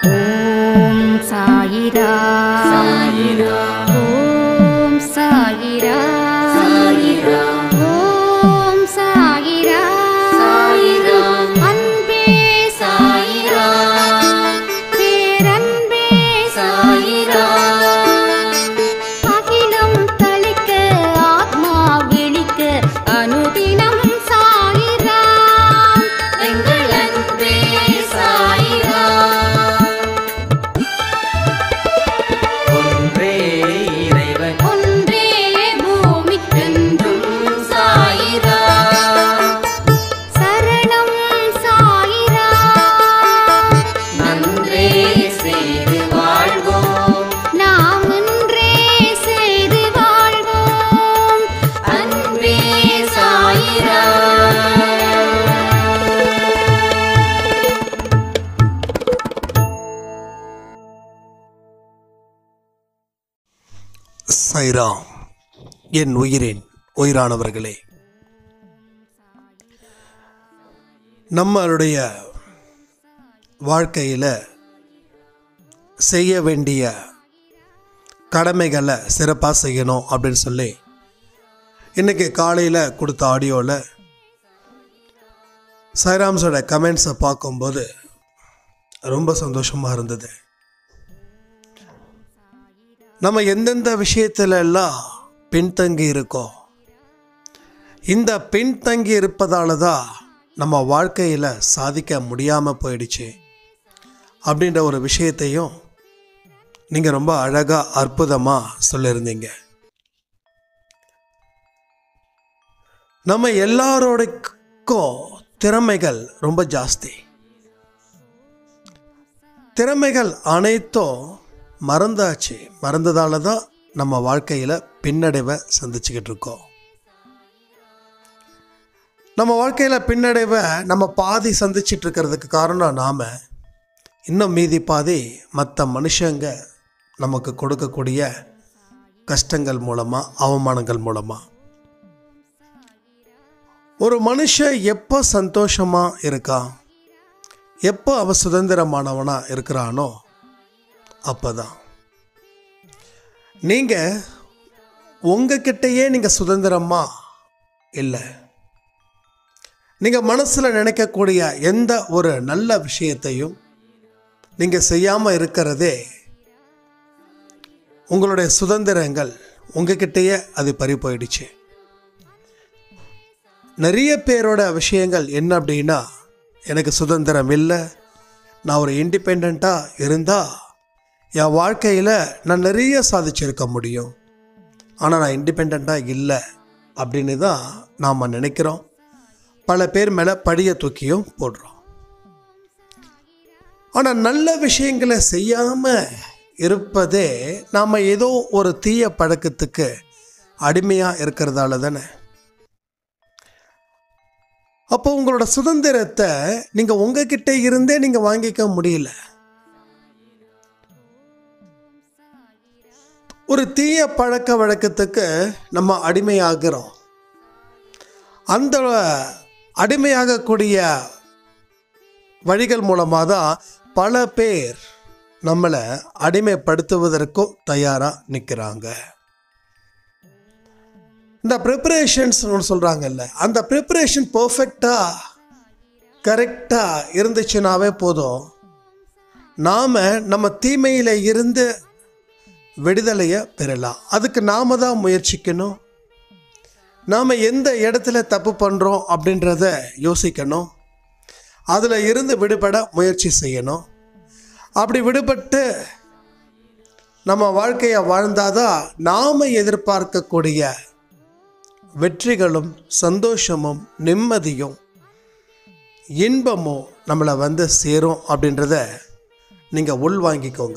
ஓம் சாயிரா சாயிரா ஓம் சாயிரா சாயிரா ஓம் சாயிரா சாயிரா அன்பே சாயிரா பேரன்பே சாயிரா அகிலம் தளிக்க ஆத்மா விழிக்க அனுதினம் சாயிரா எங்கள் அன்பே சாயிரா ஒன்றே இறைவன் ஒன்றே பூமிக்கென்றும் என்றும் சாயிரா சரணம் சாயிரா நன்றே செய்து வாழ்வோம் நாம் ஒன்றே செய்து வாழ்வோம் அன்பே சாயிரா சைராம் என் உயிரின் உயிரானவர்களே நம்மளுடைய வாழ்க்கையில் செய்ய வேண்டிய கடமைகளை சிறப்பாக செய்யணும் அப்படின்னு சொல்லி இன்றைக்கி காலையில் கொடுத்த ஆடியோவில் சைராம்ஸோட கமெண்ட்ஸை பார்க்கும்போது ரொம்ப சந்தோஷமாக இருந்தது நம்ம எந்தெந்த விஷயத்துல எல்லாம் பின்தங்கி இருக்கோம் இந்த பின்தங்கி இருப்பதால தான் நம்ம வாழ்க்கையில் சாதிக்க முடியாமல் போயிடுச்சு அப்படின்ற ஒரு விஷயத்தையும் நீங்கள் ரொம்ப அழகாக அற்புதமாக சொல்லியிருந்தீங்க நம்ம எல்லாரோடைக்கும் திறமைகள் ரொம்ப ஜாஸ்தி திறமைகள் அனைத்தும் மறந்தாச்சு மறந்ததால தான் நம்ம வாழ்க்கையில் பின்னடைவை சந்திச்சுக்கிட்டு இருக்கோம் நம்ம வாழ்க்கையில் பின்னடைவை நம்ம பாதி சந்திச்சிட்டு இருக்கிறதுக்கு காரணம் நாம் இன்னும் மீதி பாதி மற்ற மனுஷங்க நமக்கு கொடுக்கக்கூடிய கஷ்டங்கள் மூலமாக அவமானங்கள் மூலமாக ஒரு மனுஷன் எப்போ சந்தோஷமாக இருக்கான் எப்போ அவன் சுதந்திரமானவனாக இருக்கிறானோ அப்பதான் நீங்கள் உங்ககிட்டயே நீங்கள் சுதந்திரமா இல்லை நீங்கள் மனசில் நினைக்கக்கூடிய எந்த ஒரு நல்ல விஷயத்தையும் நீங்கள் செய்யாமல் இருக்கிறதே உங்களுடைய சுதந்திரங்கள் உங்ககிட்டயே அது பறி போயிடுச்சு நிறைய பேரோட விஷயங்கள் என்ன அப்படின்னா எனக்கு சுதந்திரம் இல்லை நான் ஒரு இண்டிபெண்ட்டாக இருந்தால் என் வாழ்க்கையில் நான் நிறைய சாதிச்சிருக்க முடியும் ஆனால் நான் இண்டிபெண்ட்டாக இல்லை அப்படின்னு தான் நாம் நினைக்கிறோம் பல பேர் மேலே படியை தூக்கியும் போடுறோம் ஆனால் நல்ல விஷயங்களை செய்யாமல் இருப்பதே நாம் ஏதோ ஒரு தீய பழக்கத்துக்கு அடிமையாக இருக்கிறதால தானே அப்போ உங்களோட சுதந்திரத்தை நீங்கள் உங்ககிட்ட இருந்தே நீங்கள் வாங்கிக்க முடியல ஒரு தீய பழக்க வழக்கத்துக்கு நம்ம அடிமையாகிறோம் அந்த அடிமையாகக்கூடிய வழிகள் மூலமாக தான் பல பேர் நம்மளை அடிமைப்படுத்துவதற்கும் தயாராக நிற்கிறாங்க இந்த ப்ரிப்பரேஷன்ஸ் சொல்கிறாங்கல்ல அந்த ப்ரிப்பரேஷன் பர்ஃபெக்டாக கரெக்டாக இருந்துச்சுனாவே போதும் நாம் நம்ம தீமையில் இருந்து விடுதலையை பெறலாம் அதுக்கு நாம தான் முயற்சிக்கணும் நாம் எந்த இடத்துல தப்பு பண்ணுறோம் அப்படின்றத யோசிக்கணும் அதில் இருந்து விடுபட முயற்சி செய்யணும் அப்படி விடுபட்டு நம்ம வாழ்க்கையை வாழ்ந்தாதான் நாம் எதிர்பார்க்கக்கூடிய வெற்றிகளும் சந்தோஷமும் நிம்மதியும் இன்பமும் நம்மளை வந்து சேரும் அப்படின்றத நீங்கள் உள்வாங்கிக்கோங்க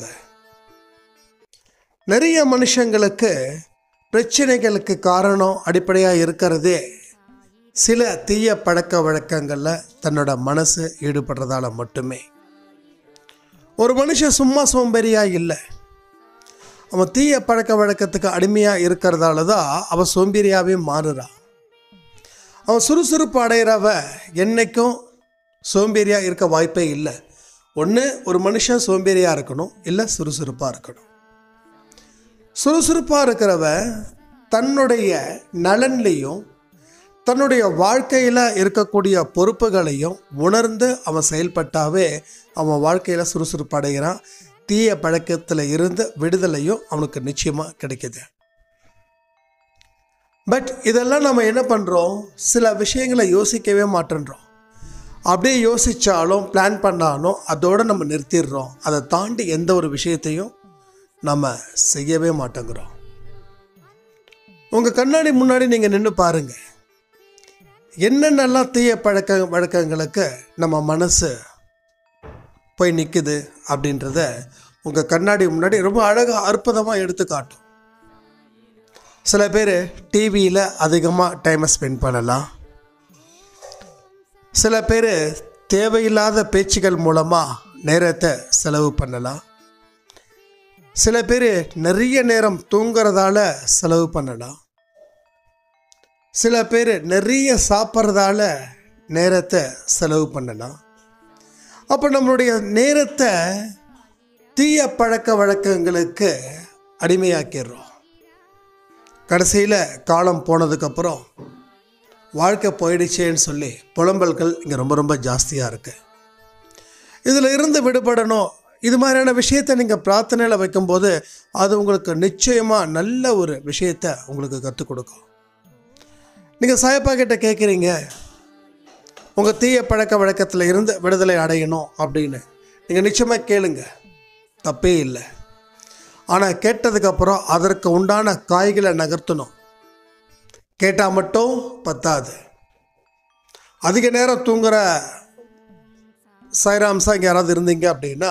நிறைய மனுஷங்களுக்கு பிரச்சனைகளுக்கு காரணம் அடிப்படையாக இருக்கிறதே சில தீய பழக்க வழக்கங்களில் தன்னோட மனசு ஈடுபடுறதால மட்டுமே ஒரு மனுஷன் சும்மா சோம்பேறியாக இல்லை அவன் தீய பழக்க வழக்கத்துக்கு அடிமையாக இருக்கிறதால தான் அவன் சோம்பேறியாகவே மாறுறான் அவன் சுறுசுறுப்பு அடைகிறவ என்னைக்கும் சோம்பேறியாக இருக்க வாய்ப்பே இல்லை ஒன்று ஒரு மனுஷன் சோம்பேறியாக இருக்கணும் இல்லை சுறுசுறுப்பாக இருக்கணும் சுறுசுறுப்பாக இருக்கிறவன் தன்னுடைய நலன்லேயும் தன்னுடைய வாழ்க்கையில் இருக்கக்கூடிய பொறுப்புகளையும் உணர்ந்து அவன் செயல்பட்டாவே அவன் வாழ்க்கையில் சுறுசுறுப்பு அடைகிறான் தீய பழக்கத்தில் இருந்து விடுதலையும் அவனுக்கு நிச்சயமாக கிடைக்குது பட் இதெல்லாம் நம்ம என்ன பண்ணுறோம் சில விஷயங்களை யோசிக்கவே மாட்டேன்றோம் அப்படியே யோசித்தாலும் பிளான் பண்ணாலும் அதோடு நம்ம நிறுத்திடுறோம் அதை தாண்டி எந்த ஒரு விஷயத்தையும் நம்ம செய்யவே மாட்டேங்கிறோம் உங்கள் கண்ணாடி முன்னாடி நீங்கள் நின்று பாருங்கள் என்னென்னலாம் தீய பழக்க வழக்கங்களுக்கு நம்ம மனசு போய் நிற்குது அப்படின்றத உங்கள் கண்ணாடி முன்னாடி ரொம்ப அழகாக அற்புதமாக எடுத்து காட்டும் சில பேர் டிவியில் அதிகமாக டைமை ஸ்பெண்ட் பண்ணலாம் சில பேர் தேவையில்லாத பேச்சுகள் மூலமாக நேரத்தை செலவு பண்ணலாம் சில பேர் நிறைய நேரம் தூங்குறதால செலவு பண்ணலாம் சில பேர் நிறைய சாப்பிட்றதால நேரத்தை செலவு பண்ணலாம் அப்போ நம்மளுடைய நேரத்தை தீய பழக்க வழக்கங்களுக்கு அடிமையாக்கிடுறோம் கடைசியில் காலம் போனதுக்கப்புறம் வாழ்க்கை போயிடுச்சேன்னு சொல்லி புலம்பல்கள் இங்கே ரொம்ப ரொம்ப ஜாஸ்தியாக இருக்குது இதில் இருந்து விடுபடணும் இது மாதிரியான விஷயத்தை நீங்கள் பிரார்த்தனையில் வைக்கும்போது அது உங்களுக்கு நிச்சயமாக நல்ல ஒரு விஷயத்தை உங்களுக்கு கற்றுக் கொடுக்கும் நீங்கள் சாயப்பா கிட்ட கேட்குறீங்க உங்கள் தீய பழக்க வழக்கத்தில் இருந்து விடுதலை அடையணும் அப்படின்னு நீங்கள் நிச்சயமாக கேளுங்க தப்பே இல்லை ஆனால் கேட்டதுக்கப்புறம் அதற்கு உண்டான காய்களை நகர்த்தணும் கேட்டால் மட்டும் பத்தாது அதிக நேரம் தூங்குற சாய்ராம்ஸா இங்கே யாராவது இருந்தீங்க அப்படின்னா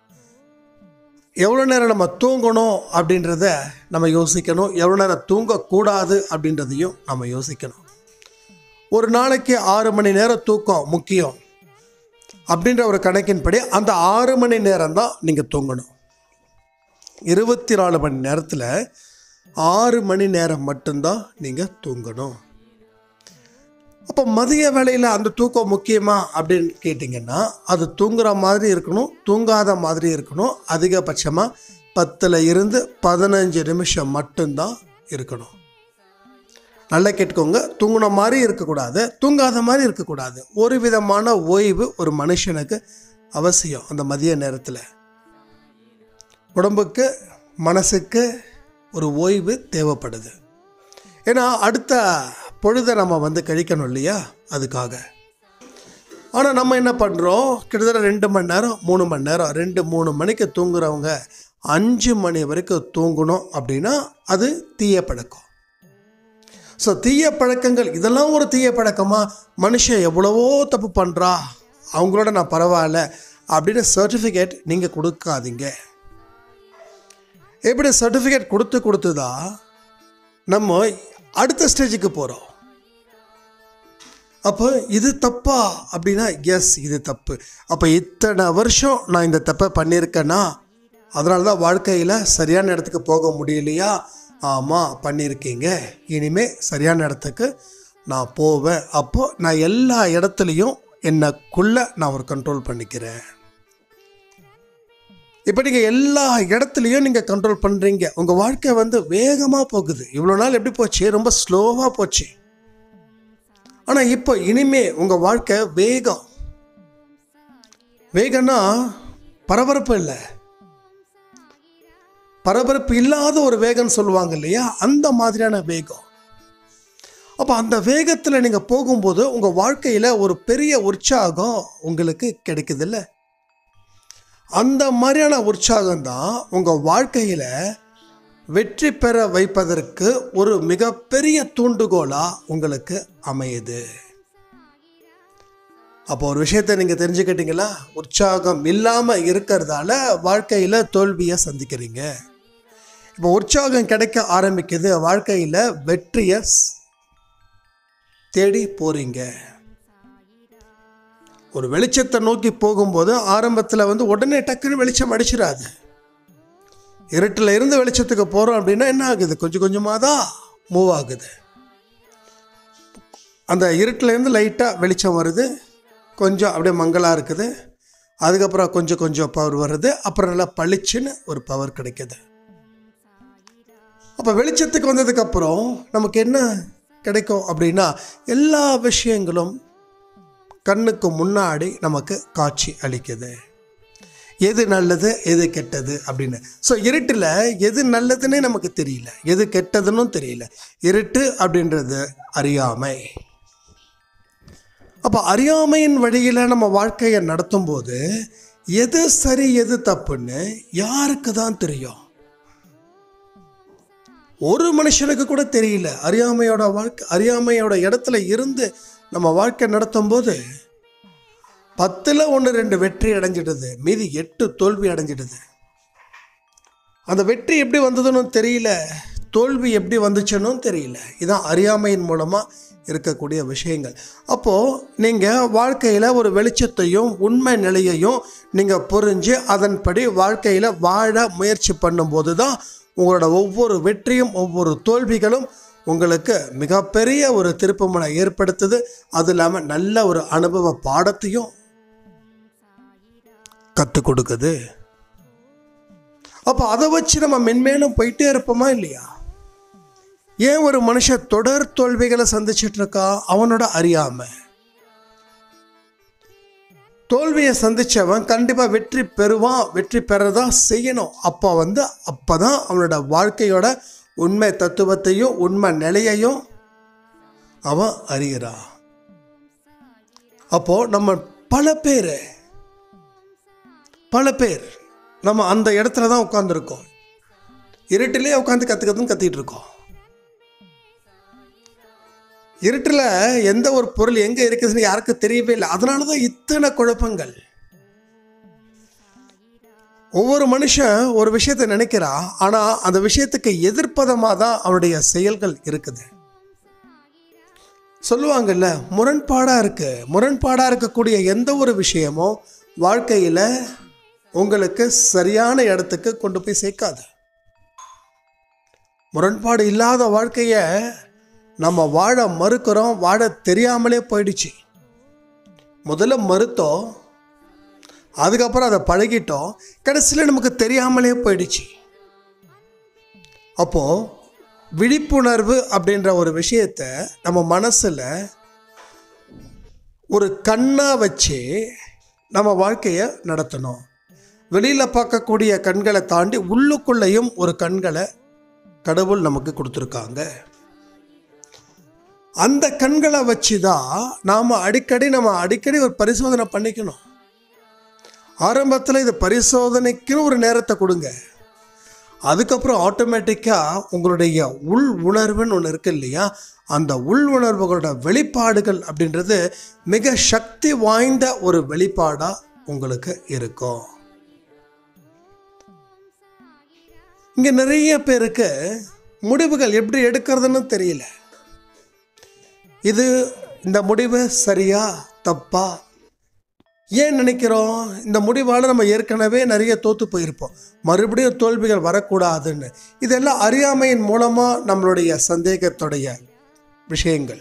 எவ்வளோ நேரம் நம்ம தூங்கணும் அப்படின்றத நம்ம யோசிக்கணும் எவ்வளோ நேரம் தூங்கக்கூடாது அப்படின்றதையும் நம்ம யோசிக்கணும் ஒரு நாளைக்கு ஆறு மணி நேரம் தூக்கம் முக்கியம் அப்படின்ற ஒரு கணக்கின்படி அந்த ஆறு மணி நேரம் தான் நீங்கள் தூங்கணும் இருபத்தி நாலு மணி நேரத்தில் ஆறு மணி நேரம் மட்டும்தான் நீங்கள் தூங்கணும் அப்போ மதிய வேளையில் அந்த தூக்கம் முக்கியமா அப்படின்னு கேட்டிங்கன்னா அது தூங்குற மாதிரி இருக்கணும் தூங்காத மாதிரி இருக்கணும் அதிகபட்சமாக பத்தில் இருந்து பதினஞ்சு நிமிஷம் மட்டும்தான் இருக்கணும் நல்லா கேட்டுக்கோங்க தூங்குன மாதிரி இருக்கக்கூடாது தூங்காத மாதிரி இருக்கக்கூடாது ஒரு விதமான ஓய்வு ஒரு மனுஷனுக்கு அவசியம் அந்த மதிய நேரத்தில் உடம்புக்கு மனசுக்கு ஒரு ஓய்வு தேவைப்படுது ஏன்னா அடுத்த பொழுதை நம்ம வந்து கழிக்கணும் இல்லையா அதுக்காக ஆனால் நம்ம என்ன பண்ணுறோம் கிட்டத்தட்ட ரெண்டு மணி நேரம் மூணு மணி நேரம் ரெண்டு மூணு மணிக்கு தூங்குறவங்க அஞ்சு மணி வரைக்கும் தூங்கணும் அப்படின்னா அது தீய பழக்கம் ஸோ தீய பழக்கங்கள் இதெல்லாம் ஒரு தீய பழக்கமா மனுஷன் எவ்வளவோ தப்பு பண்ணுறா அவங்களோட நான் பரவாயில்ல அப்படின்னு சர்டிஃபிகேட் நீங்கள் கொடுக்காதீங்க எப்படி சர்டிஃபிகேட் கொடுத்து கொடுத்து தான் நம்ம அடுத்த ஸ்டேஜுக்கு போகிறோம் அப்போ இது தப்பா அப்படின்னா எஸ் இது தப்பு அப்போ இத்தனை வருஷம் நான் இந்த தப்பை பண்ணியிருக்கேன்னா அதனால தான் வாழ்க்கையில் சரியான இடத்துக்கு போக முடியலையா ஆமாம் பண்ணியிருக்கீங்க இனிமே சரியான இடத்துக்கு நான் போவேன் அப்போது நான் எல்லா இடத்துலையும் என்னக்குள்ளே நான் ஒரு கண்ட்ரோல் பண்ணிக்கிறேன் இப்போ நீங்கள் எல்லா இடத்துலையும் நீங்கள் கண்ட்ரோல் பண்ணுறீங்க உங்கள் வாழ்க்கை வந்து வேகமாக போகுது இவ்வளோ நாள் எப்படி போச்சு ரொம்ப ஸ்லோவாக போச்சு ஆனால் இப்போ இனிமே உங்கள் வாழ்க்கை வேகம் வேகம்னா பரபரப்பு இல்லை பரபரப்பு இல்லாத ஒரு வேகம்னு சொல்லுவாங்க இல்லையா அந்த மாதிரியான வேகம் அப்போ அந்த வேகத்தில் நீங்கள் போகும்போது உங்கள் வாழ்க்கையில் ஒரு பெரிய உற்சாகம் உங்களுக்கு கிடைக்குதுல்ல அந்த மாதிரியான உற்சாகம் தான் உங்கள் வாழ்க்கையில் வெற்றி பெற வைப்பதற்கு ஒரு மிகப்பெரிய தூண்டுகோலாக உங்களுக்கு அமையுது அப்போ ஒரு விஷயத்தை நீங்கள் தெரிஞ்சுக்கிட்டீங்களா உற்சாகம் இல்லாமல் இருக்கிறதால வாழ்க்கையில் தோல்வியை சந்திக்கிறீங்க இப்போ உற்சாகம் கிடைக்க ஆரம்பிக்குது வாழ்க்கையில் வெற்றியை ஸ்- தேடி போகிறீங்க ஒரு வெளிச்சத்தை நோக்கி போகும்போது ஆரம்பத்தில் வந்து உடனே டக்குன்னு வெளிச்சம் அடிச்சிடாது இருட்டில் இருந்து வெளிச்சத்துக்கு போகிறோம் அப்படின்னா என்ன ஆகுது கொஞ்சம் கொஞ்சமாக தான் மூவ் ஆகுது அந்த இருட்டில் இருந்து லைட்டாக வெளிச்சம் வருது கொஞ்சம் அப்படியே மங்கலாக இருக்குது அதுக்கப்புறம் கொஞ்சம் கொஞ்சம் பவர் வருது அப்புறம் நல்லா பளிச்சுன்னு ஒரு பவர் கிடைக்குது அப்போ வெளிச்சத்துக்கு வந்ததுக்கப்புறம் நமக்கு என்ன கிடைக்கும் அப்படின்னா எல்லா விஷயங்களும் கண்ணுக்கு முன்னாடி நமக்கு காட்சி அளிக்குது எது நல்லது எது கெட்டது அப்படின்னு ஸோ இருட்டில் எது நல்லதுன்னே நமக்கு தெரியல எது கெட்டதுன்னு தெரியல இருட்டு அப்படின்றது அறியாமை அப்போ அறியாமையின் வழியில் நம்ம வாழ்க்கையை நடத்தும் போது எது சரி எது தப்புன்னு யாருக்கு தான் தெரியும் ஒரு மனுஷனுக்கு கூட தெரியல அறியாமையோட வாழ்க்கை அறியாமையோட இடத்துல இருந்து நம்ம வாழ்க்கை நடத்தும் போது பத்தில் ஒன்று ரெண்டு வெற்றி அடைஞ்சிடுது மீதி எட்டு தோல்வி அடைஞ்சிடுது அந்த வெற்றி எப்படி வந்ததுன்னு தெரியல தோல்வி எப்படி வந்துச்சுன்னு தெரியல இதான் அறியாமையின் மூலமாக இருக்கக்கூடிய விஷயங்கள் அப்போது நீங்கள் வாழ்க்கையில் ஒரு வெளிச்சத்தையும் உண்மை நிலையையும் நீங்கள் புரிஞ்சு அதன்படி வாழ்க்கையில் வாழ முயற்சி பண்ணும்போது தான் உங்களோட ஒவ்வொரு வெற்றியும் ஒவ்வொரு தோல்விகளும் உங்களுக்கு மிகப்பெரிய ஒரு திருப்புமுனை ஏற்படுத்துது அது இல்லாமல் நல்ல ஒரு அனுபவ பாடத்தையும் கற்றுக் கொடுக்குது அப்போ அதை வச்சு நம்ம மென்மேலும் போயிட்டே இருப்போமா இல்லையா ஏன் ஒரு மனுஷன் தொடர் தோல்விகளை சந்திச்சிட்டு இருக்கா அவனோட அறியாமை தோல்வியை சந்திச்சவன் கண்டிப்பாக வெற்றி பெறுவான் வெற்றி பெறதான் செய்யணும் அப்போ வந்து அப்போ தான் அவனோட வாழ்க்கையோட உண்மை தத்துவத்தையும் உண்மை நிலையையும் அவன் அறிகிறான் அப்போ நம்ம பல பேர் பல பேர் நம்ம அந்த இடத்துல தான் உட்காந்துருக்கோம் இருட்டிலே உட்காந்து கற்றுக்கிறதுன்னு கத்திட்டு இருக்கோம் இருட்டில் எந்த ஒரு பொருள் எங்கே இருக்குதுன்னு யாருக்கும் தெரியவே இல்லை அதனால தான் இத்தனை குழப்பங்கள் ஒவ்வொரு மனுஷன் ஒரு விஷயத்தை நினைக்கிறான் ஆனால் அந்த விஷயத்துக்கு எதிர்ப்பதமாக தான் அவனுடைய செயல்கள் இருக்குது சொல்லுவாங்கல்ல முரண்பாடாக இருக்கு முரண்பாடாக இருக்கக்கூடிய எந்த ஒரு விஷயமும் வாழ்க்கையில் உங்களுக்கு சரியான இடத்துக்கு கொண்டு போய் சேர்க்காது முரண்பாடு இல்லாத வாழ்க்கையை நம்ம வாழ மறுக்கிறோம் வாழ தெரியாமலே போயிடுச்சு முதல்ல மறுத்தோம் அதுக்கப்புறம் அதை பழகிட்டோம் கடைசியில் நமக்கு தெரியாமலே போயிடுச்சு அப்போது விழிப்புணர்வு அப்படின்ற ஒரு விஷயத்தை நம்ம மனசில் ஒரு கண்ணாக வச்சு நம்ம வாழ்க்கையை நடத்தணும் வெளியில் பார்க்கக்கூடிய கண்களை தாண்டி உள்ளுக்குள்ளேயும் ஒரு கண்களை கடவுள் நமக்கு கொடுத்துருக்காங்க அந்த கண்களை வச்சு தான் நாம் அடிக்கடி நம்ம அடிக்கடி ஒரு பரிசோதனை பண்ணிக்கணும் ஆரம்பத்தில் இது பரிசோதனைக்குன்னு ஒரு நேரத்தை கொடுங்க அதுக்கப்புறம் ஆட்டோமேட்டிக்காக உங்களுடைய உள் உணர்வுன்னு ஒன்று இருக்கு இல்லையா அந்த உள் உணர்வுகளோட வெளிப்பாடுகள் அப்படின்றது மிக சக்தி வாய்ந்த ஒரு வெளிப்பாடாக உங்களுக்கு இருக்கும் இங்கே நிறைய பேருக்கு முடிவுகள் எப்படி எடுக்கிறதுன்னு தெரியல இது இந்த முடிவு சரியா தப்பா ஏன் நினைக்கிறோம் இந்த முடிவால் நம்ம ஏற்கனவே நிறைய தோற்று போயிருப்போம் மறுபடியும் தோல்விகள் வரக்கூடாதுன்னு இதெல்லாம் அறியாமையின் மூலமாக நம்மளுடைய சந்தேகத்துடைய விஷயங்கள்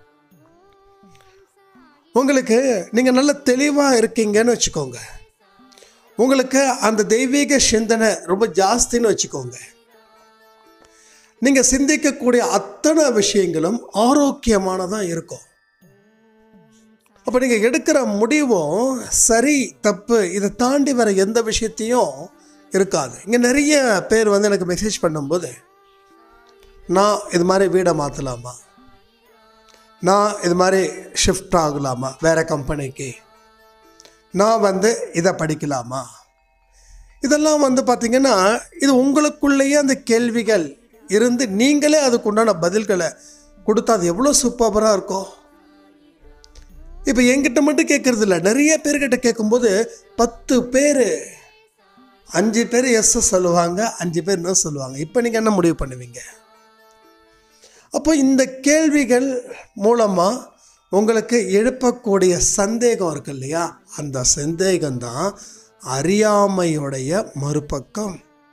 உங்களுக்கு நீங்கள் நல்ல தெளிவாக இருக்கீங்கன்னு வச்சுக்கோங்க உங்களுக்கு அந்த தெய்வீக சிந்தனை ரொம்ப ஜாஸ்தின்னு வச்சுக்கோங்க நீங்கள் சிந்திக்கக்கூடிய அத்தனை விஷயங்களும் ஆரோக்கியமானதாக இருக்கும் அப்போ நீங்கள் எடுக்கிற முடிவும் சரி தப்பு இதை தாண்டி வர எந்த விஷயத்தையும் இருக்காது இங்கே நிறைய பேர் வந்து எனக்கு மெசேஜ் பண்ணும்போது நான் இது மாதிரி வீடை மாற்றலாமா நான் இது மாதிரி ஷிஃப்ட் ஆகலாமா வேறு கம்பெனிக்கு நான் வந்து இதை படிக்கலாமா இதெல்லாம் வந்து பார்த்திங்கன்னா இது உங்களுக்குள்ளேயே அந்த கேள்விகள் இருந்து நீங்களே அதுக்குண்டான பதில்களை கொடுத்தா அது எவ்வளோ சூப்பராக இருக்கும் இப்போ என்கிட்ட மட்டும் கேட்குறது இல்லை நிறைய பேர்கிட்ட கேட்கும்போது பத்து பேர் அஞ்சு பேர் எஸ் சொல்லுவாங்க அஞ்சு பேர் நோ சொல்லுவாங்க இப்போ நீங்கள் என்ன முடிவு பண்ணுவீங்க அப்போ இந்த கேள்விகள் மூலமாக உங்களுக்கு எழுப்பக்கூடிய சந்தேகம் இருக்கு இல்லையா அந்த சந்தேகம்தான் அறியாமையுடைய மறுபக்கம்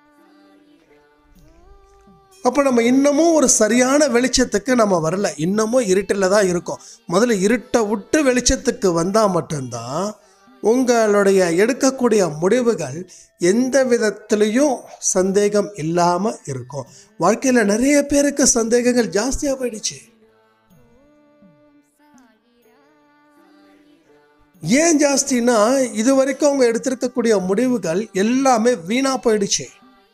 அப்போ நம்ம இன்னமும் ஒரு சரியான வெளிச்சத்துக்கு நம்ம வரல இன்னமும் இருட்டில் தான் இருக்கோம் முதல்ல இருட்டை விட்டு வெளிச்சத்துக்கு வந்தால் மட்டும்தான் உங்களுடைய எடுக்கக்கூடிய முடிவுகள் எந்த விதத்துலேயும் சந்தேகம் இல்லாமல் இருக்கும் வாழ்க்கையில் நிறைய பேருக்கு சந்தேகங்கள் ஜாஸ்தியாக போயிடுச்சு ஏன் ஜாஸ்தினா இது வரைக்கும் அவங்க எடுத்திருக்கக்கூடிய முடிவுகள் எல்லாமே வீணா போயிடுச்சு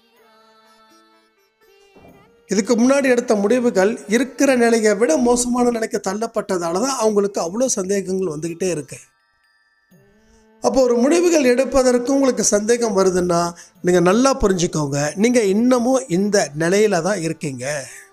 இதுக்கு முன்னாடி எடுத்த முடிவுகள் இருக்கிற நிலையை விட மோசமான நிலைக்கு தள்ளப்பட்டதால தான் அவங்களுக்கு அவ்வளோ சந்தேகங்கள் வந்துக்கிட்டே இருக்கு அப்போ ஒரு முடிவுகள் எடுப்பதற்கு உங்களுக்கு சந்தேகம் வருதுன்னா நீங்கள் நல்லா புரிஞ்சுக்கோங்க நீங்கள் இன்னமும் இந்த நிலையில தான் இருக்கீங்க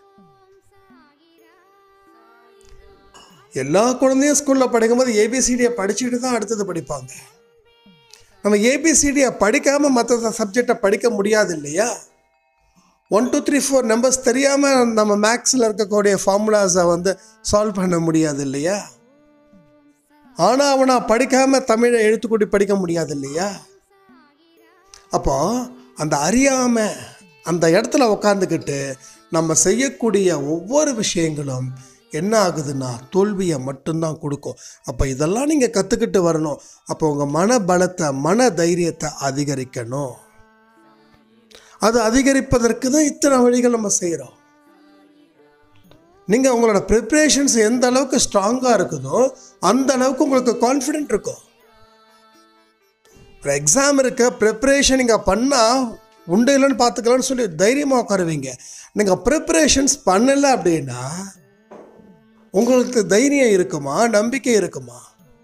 எல்லா குழந்தையும் ஸ்கூலில் படிக்கும்போது ஏபிசிடியை படிச்சுட்டு தான் அடுத்தது படிப்பாங்க நம்ம ஏபிசிடியை படிக்காமல் மற்ற சப்ஜெக்டை படிக்க முடியாது இல்லையா one two three four numbers தெரியாமல் நம்ம மேக்ஸில் இருக்கக்கூடிய ஃபார்முலாஸை வந்து சால்வ் பண்ண முடியாது இல்லையா ஆனால் அவனா படிக்காமல் தமிழை எழுத்துக்கூட்டி படிக்க முடியாது இல்லையா அப்போ அந்த அறியாம அந்த இடத்துல உக்காந்துக்கிட்டு நம்ம செய்யக்கூடிய ஒவ்வொரு விஷயங்களும் என்ன ஆகுதுன்னா தோல்வியை மட்டும்தான் கொடுக்கும் அப்போ இதெல்லாம் நீங்கள் கற்றுக்கிட்டு வரணும் அப்போ உங்கள் மன பலத்தை மன தைரியத்தை அதிகரிக்கணும் அது அதிகரிப்பதற்கு தான் இத்தனை வழிகள் நம்ம செய்கிறோம் நீங்கள் உங்களோட ப்ரிப்ரேஷன்ஸ் எந்த அளவுக்கு ஸ்ட்ராங்காக இருக்குதோ அந்த அளவுக்கு உங்களுக்கு கான்ஃபிடென்ட் இருக்கும் ஒரு எக்ஸாம் இருக்க ப்ரிப்ரேஷன் நீங்கள் பண்ணால் உண்டு இல்லைன்னு பார்த்துக்கலாம்னு சொல்லி தைரியமாக உட்காருவீங்க நீங்கள் ப்ரிப்ரேஷன்ஸ் பண்ணலை அப்படின்னா உங்களுக்கு தைரியம் இருக்குமா நம்பிக்கை இருக்குமா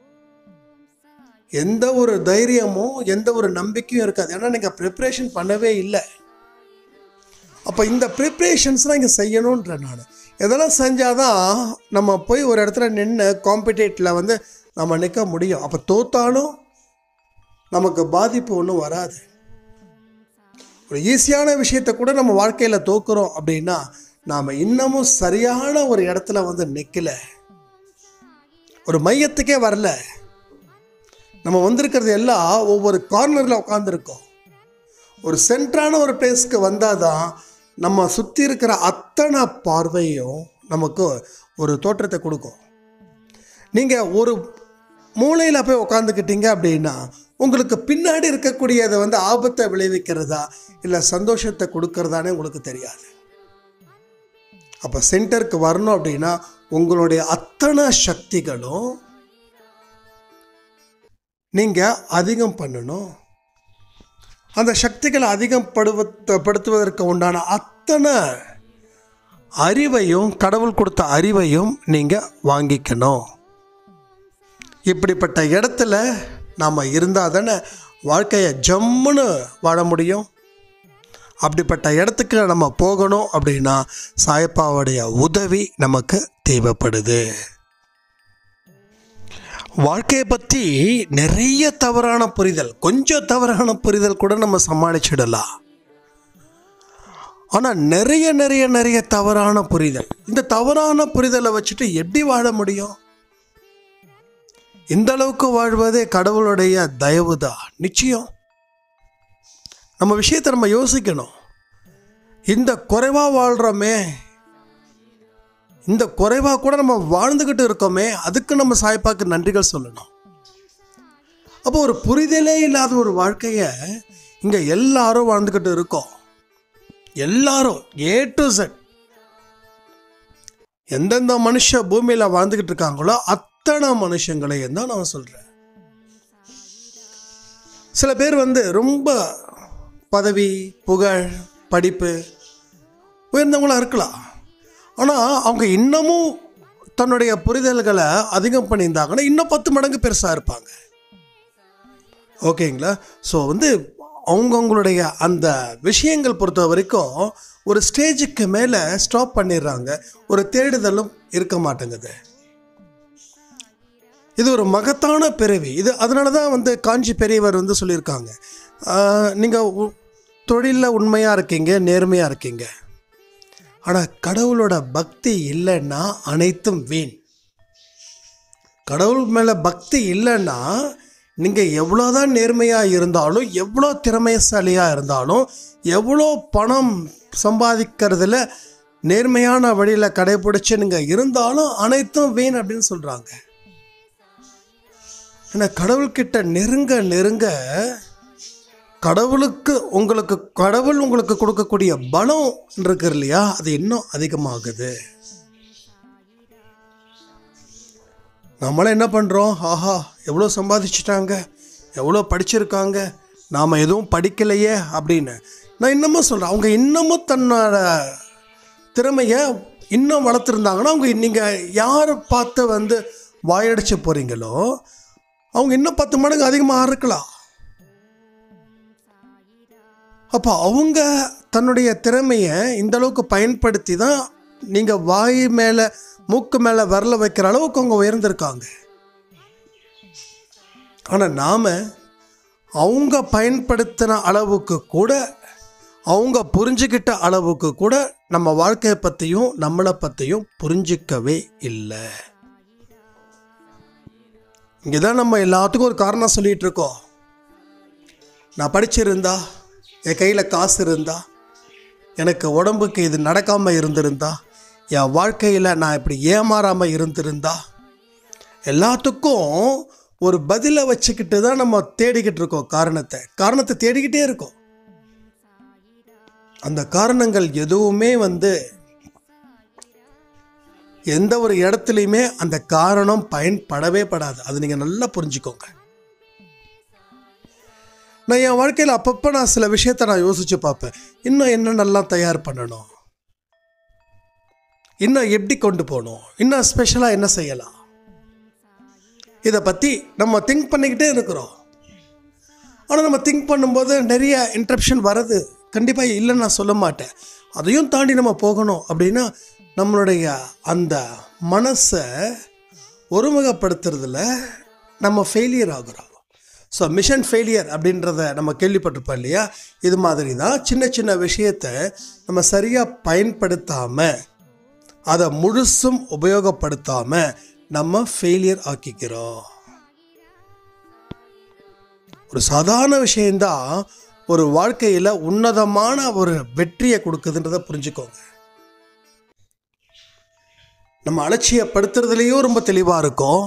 எந்த ஒரு தைரியமும் எந்த ஒரு நம்பிக்கையும் இருக்காது ஏன்னா நீங்கள் ப்ரிப்ரேஷன் பண்ணவே இல்லை அப்போ இந்த ப்ரிப்ரேஷன்ஸ் தான் இங்கே செய்யணுன்ற நான் இதெல்லாம் செஞ்சாதான் நம்ம போய் ஒரு இடத்துல நின்று காம்படிட்டில் வந்து நம்ம நிற்க முடியும் அப்போ தோத்தாலும் நமக்கு பாதிப்பு ஒன்றும் வராது ஒரு ஈஸியான விஷயத்தை கூட நம்ம வாழ்க்கையில் தோக்குறோம் அப்படின்னா நாம் இன்னமும் சரியான ஒரு இடத்துல வந்து நிற்கல ஒரு மையத்துக்கே வரல நம்ம வந்திருக்கிறது எல்லாம் ஒவ்வொரு கார்னரில் உட்காந்துருக்கோம் ஒரு சென்ட்ரான ஒரு பிளேஸ்க்கு வந்தால் தான் நம்ம சுற்றி இருக்கிற அத்தனை பார்வையும் நமக்கு ஒரு தோற்றத்தை கொடுக்கும் நீங்கள் ஒரு மூளையில் போய் உக்காந்துக்கிட்டீங்க அப்படின்னா உங்களுக்கு பின்னாடி இருக்கக்கூடியதை வந்து ஆபத்தை விளைவிக்கிறதா இல்லை சந்தோஷத்தை கொடுக்கறதானே உங்களுக்கு தெரியாது அப்போ சென்டருக்கு வரணும் அப்படின்னா உங்களுடைய அத்தனை சக்திகளும் நீங்கள் அதிகம் பண்ணணும் அந்த சக்திகளை அதிகம் படுவத்த படுத்துவதற்கு உண்டான அத்தனை அறிவையும் கடவுள் கொடுத்த அறிவையும் நீங்கள் வாங்கிக்கணும் இப்படிப்பட்ட இடத்துல நாம் இருந்தால் தானே வாழ்க்கையை ஜம்முன்னு வாழ முடியும் அப்படிப்பட்ட இடத்துக்கு நம்ம போகணும் அப்படின்னா சாயப்பாவுடைய உதவி நமக்கு தேவைப்படுது வாழ்க்கையை பற்றி நிறைய தவறான புரிதல் கொஞ்சம் தவறான புரிதல் கூட நம்ம சமாளிச்சிடலாம் ஆனால் நிறைய நிறைய நிறைய தவறான புரிதல் இந்த தவறான புரிதலை வச்சுட்டு எப்படி வாழ முடியும் இந்த அளவுக்கு வாழ்வதே கடவுளுடைய தயவு தான் நிச்சயம் நம்ம விஷயத்தை நம்ம யோசிக்கணும் இந்த குறைவாக வாழ்கிறோமே இந்த குறைவாக கூட நம்ம வாழ்ந்துக்கிட்டு இருக்கோமே அதுக்கு நம்ம சாய்ப்பாக்கு நன்றிகள் சொல்லணும் அப்போ ஒரு புரிதலே இல்லாத ஒரு வாழ்க்கையை இங்கே எல்லாரும் வாழ்ந்துக்கிட்டு இருக்கோம் எல்லாரும் ஏ டு செட் எந்தெந்த மனுஷ பூமியில் வாழ்ந்துக்கிட்டு இருக்காங்களோ அத்தனை மனுஷங்களையும் தான் நான் சொல்கிறேன் சில பேர் வந்து ரொம்ப பதவி புகழ் படிப்பு உயர்ந்தவங்களாக இருக்கலாம் ஆனால் அவங்க இன்னமும் தன்னுடைய புரிதல்களை அதிகம் பண்ணியிருந்தாங்கன்னா இன்னும் பத்து மடங்கு பெருசாக இருப்பாங்க ஓகேங்களா ஸோ வந்து அவங்கவுங்களுடைய அந்த விஷயங்கள் பொறுத்த வரைக்கும் ஒரு ஸ்டேஜுக்கு மேலே ஸ்டாப் பண்ணிடுறாங்க ஒரு தேடுதலும் இருக்க மாட்டேங்குது இது ஒரு மகத்தான பிறவி இது அதனால தான் வந்து காஞ்சி பெரியவர் வந்து சொல்லியிருக்காங்க நீங்கள் தொழிலில் உண்மையாக இருக்கீங்க நேர்மையாக இருக்கீங்க ஆனால் கடவுளோட பக்தி இல்லைன்னா அனைத்தும் வீண் கடவுள் மேலே பக்தி இல்லைன்னா நீங்கள் எவ்வளோதான் நேர்மையாக இருந்தாலும் எவ்வளோ திறமைசாலியாக இருந்தாலும் எவ்வளோ பணம் சம்பாதிக்கிறதுல நேர்மையான வழியில் கடைபிடிச்சு நீங்கள் இருந்தாலும் அனைத்தும் வீண் அப்படின்னு சொல்கிறாங்க ஏன்னா கடவுள்கிட்ட நெருங்க நெருங்க கடவுளுக்கு உங்களுக்கு கடவுள் உங்களுக்கு கொடுக்கக்கூடிய பலம் இருக்கு இல்லையா அது இன்னும் அதிகமாகுது நம்மளாம் என்ன பண்ணுறோம் ஆஹா எவ்வளோ சம்பாதிச்சிட்டாங்க எவ்வளோ படிச்சிருக்காங்க நாம் எதுவும் படிக்கலையே அப்படின்னு நான் இன்னமும் சொல்கிறேன் அவங்க இன்னமும் தன்னோட திறமையை இன்னும் வளர்த்துருந்தாங்கன்னா அவங்க நீங்கள் யாரை பார்த்து வந்து வாயடிச்சு போகிறீங்களோ அவங்க இன்னும் பத்து மடங்கு அதிகமாக இருக்கலாம் அப்போ அவங்க தன்னுடைய திறமையை இந்த அளவுக்கு பயன்படுத்தி தான் நீங்கள் வாய் மேலே மூக்கு மேலே விரல வைக்கிற அளவுக்கு அவங்க உயர்ந்திருக்காங்க ஆனால் நாம் அவங்க பயன்படுத்தின அளவுக்கு கூட அவங்க புரிஞ்சுக்கிட்ட அளவுக்கு கூட நம்ம வாழ்க்கையை பற்றியும் நம்மளை பற்றியும் புரிஞ்சிக்கவே இல்லை இங்கே தான் நம்ம எல்லாத்துக்கும் ஒரு காரணம் சொல்லிகிட்டு இருக்கோம் நான் படிச்சிருந்தா என் கையில் காசு இருந்தா எனக்கு உடம்புக்கு இது நடக்காமல் இருந்திருந்தா என் வாழ்க்கையில் நான் இப்படி ஏமாறாமல் இருந்திருந்தா எல்லாத்துக்கும் ஒரு பதிலை வச்சுக்கிட்டு தான் நம்ம தேடிக்கிட்டு இருக்கோம் காரணத்தை காரணத்தை தேடிக்கிட்டே இருக்கோம் அந்த காரணங்கள் எதுவுமே வந்து எந்த ஒரு இடத்துலையுமே அந்த காரணம் பயன்படவே படாது அது நீங்கள் நல்லா புரிஞ்சுக்கோங்க நான் என் வாழ்க்கையில் அப்பப்போ நான் சில விஷயத்த நான் யோசிச்சு பார்ப்பேன் இன்னும் என்னென்னலாம் தயார் பண்ணணும் இன்னும் எப்படி கொண்டு போகணும் இன்னும் ஸ்பெஷலாக என்ன செய்யலாம் இதை பற்றி நம்ம திங்க் பண்ணிக்கிட்டே இருக்கிறோம் ஆனால் நம்ம திங்க் பண்ணும்போது நிறைய இன்ட்ரப்ஷன் வருது கண்டிப்பாக இல்லைன்னு நான் சொல்ல மாட்டேன் அதையும் தாண்டி நம்ம போகணும் அப்படின்னா நம்மளுடைய அந்த மனசை ஒருமுகப்படுத்துறதுல நம்ம ஃபெயிலியர் ஆகுறோம் ஸோ மிஷன் ஃபெயிலியர் அப்படின்றத நம்ம கேள்விப்பட்டிருப்போம் இல்லையா இது மாதிரி தான் சின்ன சின்ன விஷயத்தை நம்ம சரியாக பயன்படுத்தாமல் அதை முழுசும் உபயோகப்படுத்தாமல் நம்ம ஃபெயிலியர் ஆக்கிக்கிறோம் ஒரு சாதாரண விஷயந்தான் ஒரு வாழ்க்கையில் உன்னதமான ஒரு வெற்றியை கொடுக்குதுன்றதை புரிஞ்சுக்கோங்க நம்ம அலட்சியப்படுத்துறதுலேயும் ரொம்ப தெளிவாக இருக்கும்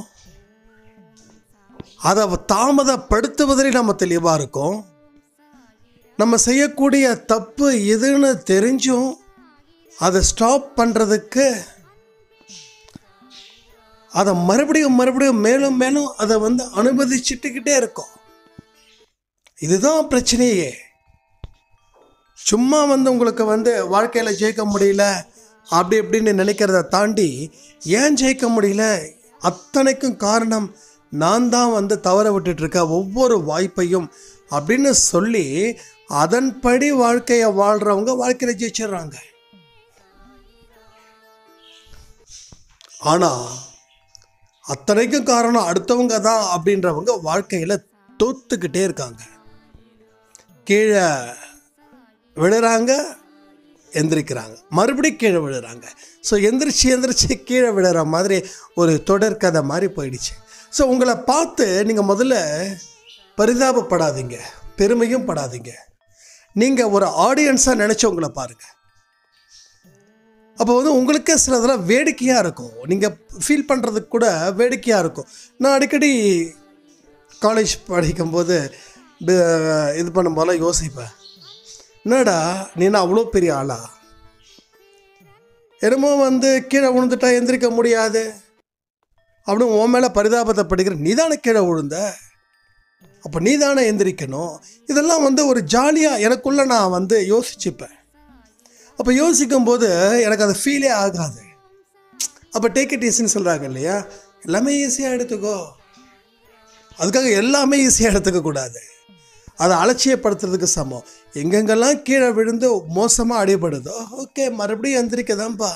அதை தாமதப்படுத்துவதிலையும் நம்ம தெளிவாக இருக்கும் நம்ம செய்யக்கூடிய தப்பு எதுன்னு தெரிஞ்சும் அதை ஸ்டாப் பண்ணுறதுக்கு அதை மறுபடியும் மறுபடியும் மேலும் மேலும் அதை வந்து அனுமதிச்சுட்டுக்கிட்டே இருக்கோம் இதுதான் பிரச்சனையே சும்மா வந்து உங்களுக்கு வந்து வாழ்க்கையில் ஜெயிக்க முடியல அப்படி இப்படின்னு நினைக்கிறத தாண்டி ஏன் ஜெயிக்க முடியல அத்தனைக்கும் காரணம் நான் தான் வந்து தவற விட்டுட்டு இருக்க ஒவ்வொரு வாய்ப்பையும் அப்படின்னு சொல்லி அதன்படி வாழ்க்கையை வாழ்கிறவங்க வாழ்க்கையில் ஜெயிச்சிடுறாங்க ஆனால் அத்தனைக்கும் காரணம் அடுத்தவங்க தான் அப்படின்றவங்க வாழ்க்கையில் தோத்துக்கிட்டே இருக்காங்க கீழே விழுறாங்க எந்திரிக்கிறாங்க மறுபடியும் கீழே விழுறாங்க ஸோ எந்திரிச்சு எந்திரிச்சு கீழே விழுற மாதிரி ஒரு தொடர்கதை மாதிரி போயிடுச்சு ஸோ உங்களை பார்த்து நீங்கள் முதல்ல பரிதாபப்படாதீங்க பெருமையும் படாதீங்க நீங்கள் ஒரு ஆடியன்ஸாக நினச்சி உங்களை பாருங்கள் அப்போ வந்து உங்களுக்கே சில இதெல்லாம் வேடிக்கையாக இருக்கும் நீங்கள் ஃபீல் பண்ணுறதுக்கு கூட வேடிக்கையாக இருக்கும் நான் அடிக்கடி காலேஜ் படிக்கும்போது ப- இது பண்ணும்போதெல்லாம் யோசிப்பேன் என்னடா நீ என்ன அவ்வளோ பெரிய ஆளா என்னமோ வந்து கீழே விழுந்துட்டா எந்திரிக்க முடியாது அப்படின்னு உன் மேலே பரிதாபத்தை படிக்கிற நீ தானே கீழே விழுந்த அப்போ நீ தானே எந்திரிக்கணும் இதெல்லாம் வந்து ஒரு ஜாலியாக எனக்குள்ளே நான் வந்து யோசிச்சுப்பேன் அப்போ யோசிக்கும்போது எனக்கு அது ஃபீலே ஆகாது அப்போ டேக் இட் ஈஸின்னு சொல்கிறாங்க இல்லையா எல்லாமே ஈஸியாக எடுத்துக்கோ அதுக்காக எல்லாமே ஈஸியாக எடுத்துக்க கூடாது அதை அலட்சியப்படுத்துறதுக்கு சமம் எங்கெங்கெல்லாம் கீழே விழுந்து மோசமாக அடிபடுதோ ஓகே மறுபடியும் எந்திரிக்கதான்ப்பா